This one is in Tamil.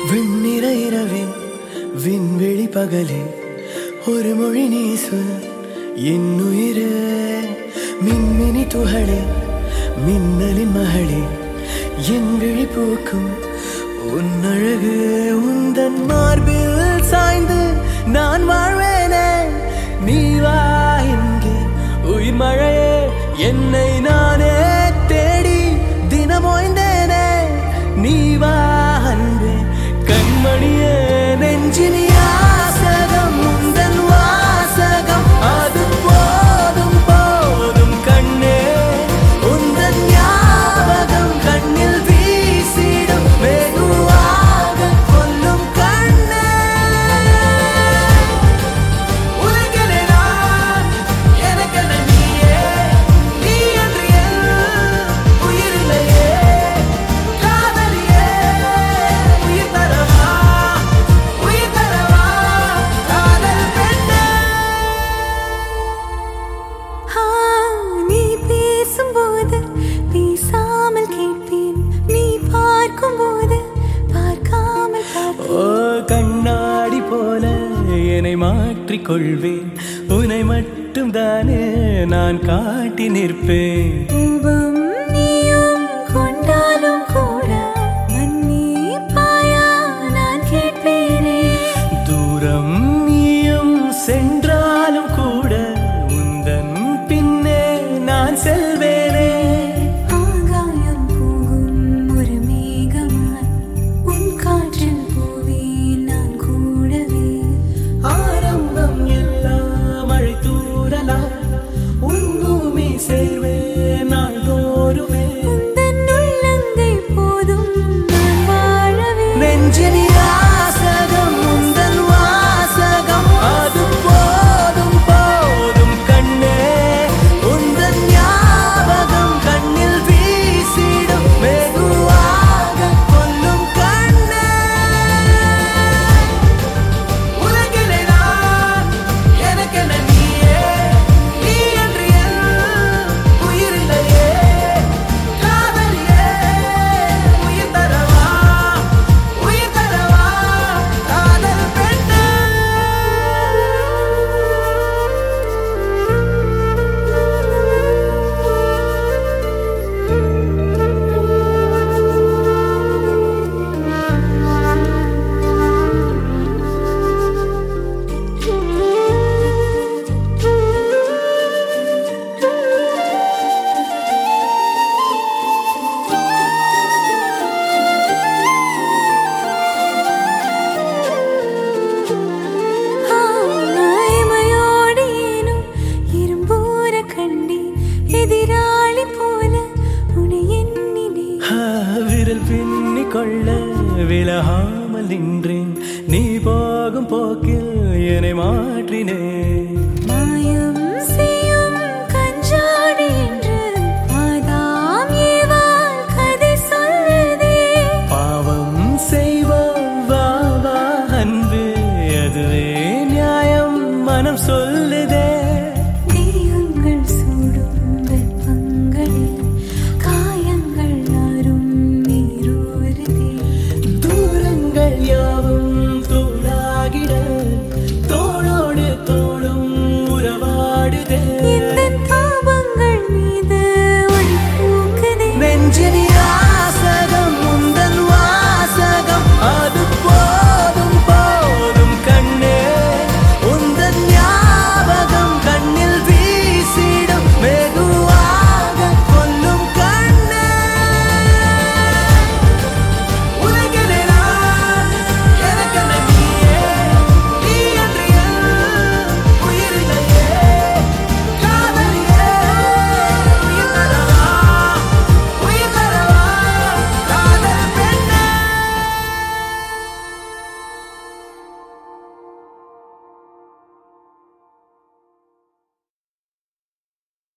வெண்ணிற இரவே விண்வெளி பகலே ஒரு மொழி நீ சொல் என் உயிரே மின்மினி துகளே மின்னலின் மகளே என் விழி பூக்கும் உன் அழகு உந்தன் மார்பில் சாய்ந்து நான் வாழ்வேனே நீ வா என்கே உயிர் மழையே என்னை நானே தேடி தினமோய்ந்தேனே நீ வா அன்பே கண்மணியே நெஞ்சினி ஆசகம் உந்தன் வாசகம் அது போதும் போதும் கண்ணே உந்தன் ஞாபகம் கண்ணில் வீசிடும் வெகுவாக கொல்லும் கண்ணே உலகிலே நான் எனக்கென நீயே நீ என்று என் உயிரில்லையே காதலியே உயிர் தரவா உயிர் தரவா காதல் பெண்ணே ஆ, நீ பேசும்போது பேசாமல் கேட்பேன் நீ பார்க்கும்போது பார்க்காமல் பார்ப்பேன் ஓ கண்ணாடி போல என்னை மாற்றிக் கொள்வேன் உன்னை மட்டும் தானே நான் காட்டி நிற்பேன் கோபம் நீயும் கொண்டாலும் கூட மன்னிப்பாயா நான் கேட்பேனே தூரம் நீயும் சென்றாலும் கூட உந்தன் பின்னே நான் செல்வேனே ஆகாயம் போகும் ஒரு மேகமாய் உன் காற்றில் போவேன் நான் கூடவே ஆரம்பம் எல்லாம் மழை தூரலா உன் பூமி சேர்வே நாள்தோறுமே உந்தன் உள்ளங்கை போதும் நான் வாழவே நெஞ்சினி ஆசகம் உந்தன் வாசகம் அது போதும் போதும் கண்ணே உந்தன் ஞாபகம் கண்ணில் வீசிடும் வெகுவாக கொல்லும் கண்ணே உலகிலே நான் எனக்கென நீயே நீ என்று என் உயிரில்லையே காதலியே உயிர் தரவா உயிர் தரவா காதல் பெண்ணே ஆய்மையோடு ஏனும் இரும்பூர கண்டேன் எதிராளி போல உன்னை எண்ணினேன் ஆ, விரல் பின்னி கொள்ள விலகாமல் நின்றேன் நீ போகும் போக்கில் என்னை மாற்றினேன்